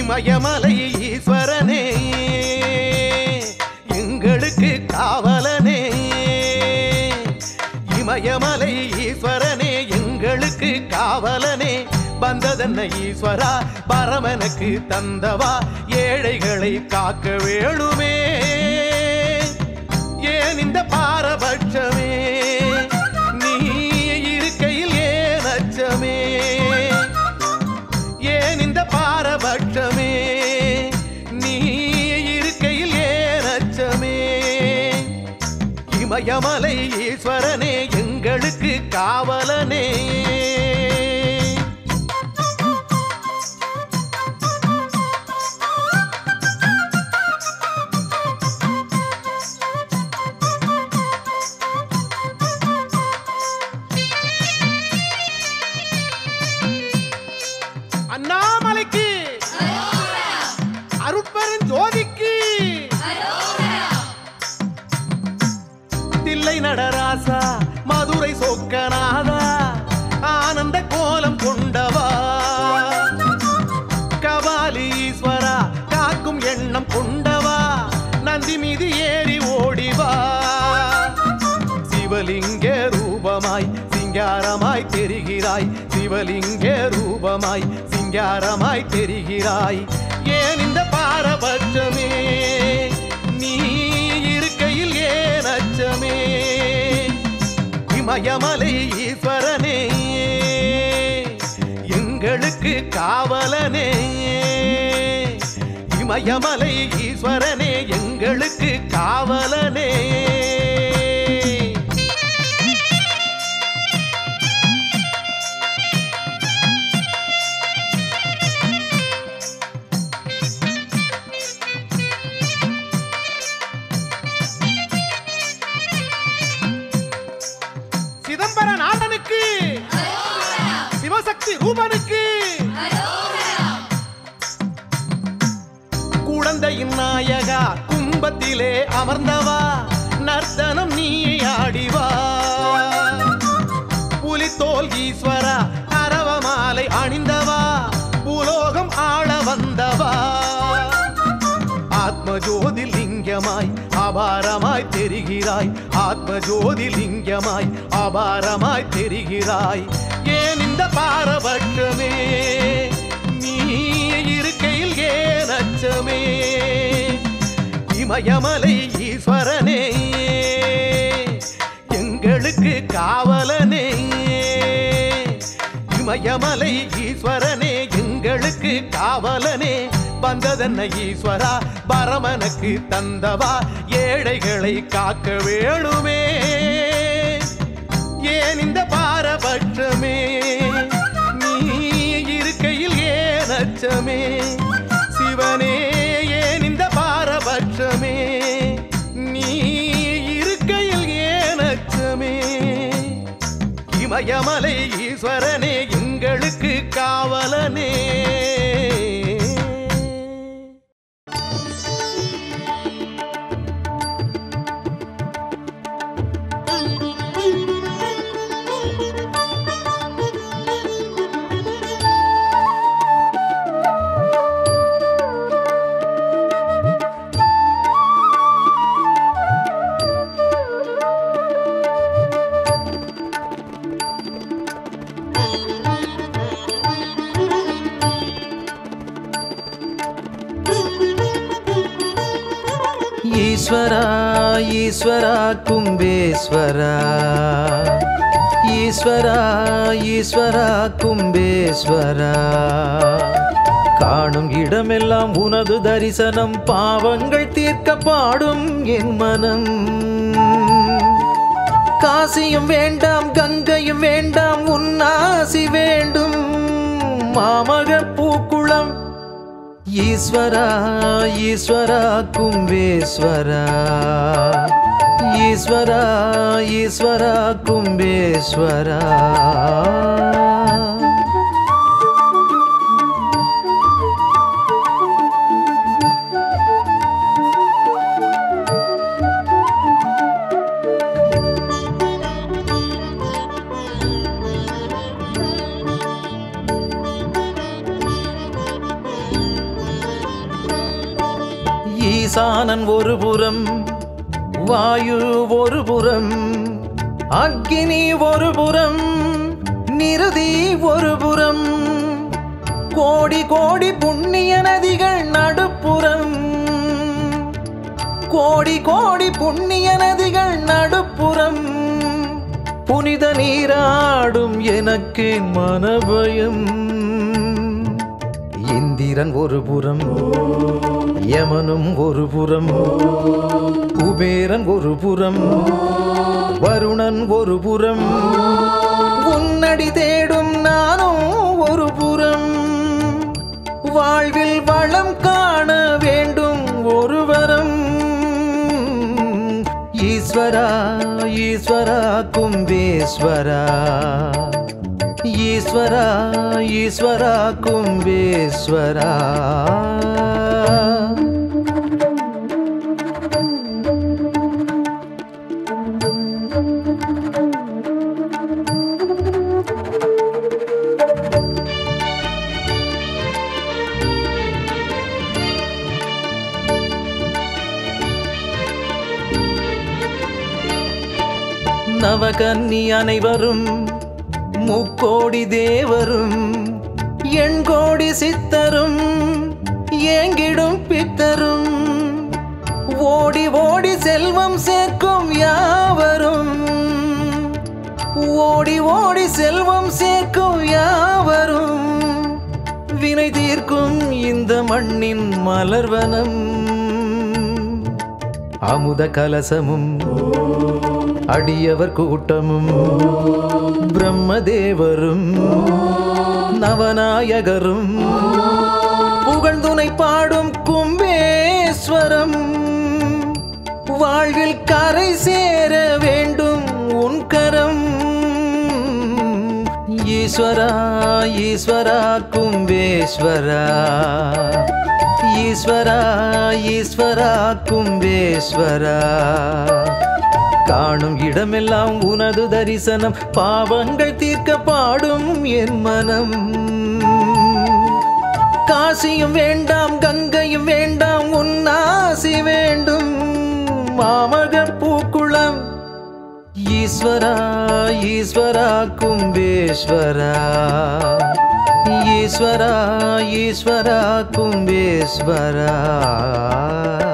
இமயமலை ஈஸ்வரனே எங்களுக்கு காவலனே இமயமலை ஈஸ்வரனே எங்களுக்கு காவலனே வந்ததென்ன ஈஸ்வரா பரமனுக்கு தந்தவா ஏழைகளை காக்க வேணுமே ஏன் இந்த பாரபட்சமே நீ இருக்கையில் ஏன் அச்சமே ஏன் இந்த பாரபட்சமே நீ இருக்கையில் ஏன் அச்சமே இமயமலை ஈஸ்வரனே எங்களுக்கு காவலனே அண்ணாமலைக்கு அருட்பெரும் ஜோதிக்கு தில்லை நடராசா மதுரை சொக்கநாதா ஆனந்த கோலம் கொண்டவா கபாலி ஈஸ்வரா காக்கும் எண்ணம் கொண்டவா நந்தி மீது ஏறி ஓடிவா சிவலிங்க ரூபமாய் சிங்காரமாய் தெரிகிறாய் சிவலிங்க ரூபமாய் சிங்காரமாய் தெரிகிறாய் ஏன் இந்த பாரபட்சமே நீ இருக்கையில் ஏன் அச்சமே இமயமலை ஈஸ்வரனே எங்களுக்கு காவலனே இமயமலை ஈஸ்வரனே எங்களுக்கு காவலனே சிதம்பர நாதனுக்கு சிவசக்தி ரூபனுக்கு குழந்தையின் நாயகா கும்பத்திலே அமர்ந்தவா நர்த்தனம் நீ ஆடிவா புலித்தோல் ஈஸ்வரா அரவமாலை அணிந்தவா பூலோகம் ஆள வந்தவா ஆத்ம ஜோதி லிங்கமாய் அபாரமாய் தெரிகிறாய் ஆத்ம ஜோதி லிங்கமாய் அபாரமாய் தெரிகிறாய் ஏன் இந்த பாரபட்சமே நீ இருக்கையில் ஏன் அச்சமே இமயமலை ஈஸ்வரனே எங்களுக்கு காவலனே இமயமலை ஈஸ்வரனே எங்களுக்கு காவலனே வந்ததென்ன ஈஸ்வரா பரமனுக்கு தந்தவா ஏழைகளை காக்க வேணுமே ஏன் இந்த பாரபட்சமே நீ இருக்கையில் ஏன் அச்சமே சிவனே ஏன் இந்த பாரபட்சமே நீ இருக்கையில் ஏன் அச்சமே இமயமலை ஈஸ்வரனே எங்களுக்கு காவலனே ஈஸ்வரா ஈஸ்வரா கும்பேஸ்வரா ஈஸ்வரா ஈஸ்வரா கும்பேஸ்வரா காணும் இடமெல்லாம் உனது தரிசனம் பாவங்கள் தீர்க்க பாடும் என் மனம் காசியும் வேண்டாம் கங்கையும் வேண்டாம் உன்னாசி வேண்டும் மாமக பூக்குளம் ஈஸ்வரா ஈஸ்வரா கும்பேஸ்வரா ஈஸ்வரா ஈஸ்வரா கும்பேஸ்வரா ஈசானன் ஒரு புறம் வாயு ஒரு புறம் அக்கினி ஒரு புறம் நிருதி ஒரு புறம் கோடி கோடி புண்ணிய நதிகள் நடுப்புறம் கோடி கோடி புண்ணிய நதிகள் நடுப்புறம் புனித நீராடும் எனக்கு மனபயம் இந்திரன் ஒரு புறம் யமனும் ஒரு புறம் குபேரன் ஒரு புறம் வருணன் ஒரு புறம் உன்னடி தேடும் நானும் ஒரு புறம் வாழ்வில் வளம் காண வேண்டும் ஒருவரம் ஈஸ்வரா ஈஸ்வரா கும்பேஸ்வரா ஈஸ்வரா ஈஸ்வரா கும்பேஸ்வரா நவகன்னி அனைவரும் முக்கோடி தேவரும் எண்கோடி சித்தரும் ஏங்கிடும் பித்தரும் ஓடி ஓடி செல்வம் சேர்க்கும் யாவரும் ஓடி ஓடி செல்வம் சேர்க்கும் யாவரும் வினை தீர்க்கும் இந்த மண்ணின் மலர்வனம் அமுத கலசமும் அடியவர் கூட்டமும் பிரம்மதேவரும் நவநாயகரும் புகழ்ந்துனை பாடும் கும்பேஸ்வரம் வாழ்வில் கரை சேர வேண்டும் உன் கரம் ஈஸ்வரா ஈஸ்வரா கும்பேஸ்வரா ஈஸ்வரா ஈஸ்வரா கும்பேஸ்வரா காணும் இடமெல்லாம் உனது தரிசனம் பாவங்கள் தீர்க்க பாடும் என் மனம் காசியும் வேண்டாம் கங்கையும் வேண்டாம் உன்னாசி வேண்டும் மாமக பூக்குளம் ஈஸ்வரா ஈஸ்வரா கும்பேஸ்வரா ஈஸ்வரா ஈஸ்வரா கும்பேஸ்வரா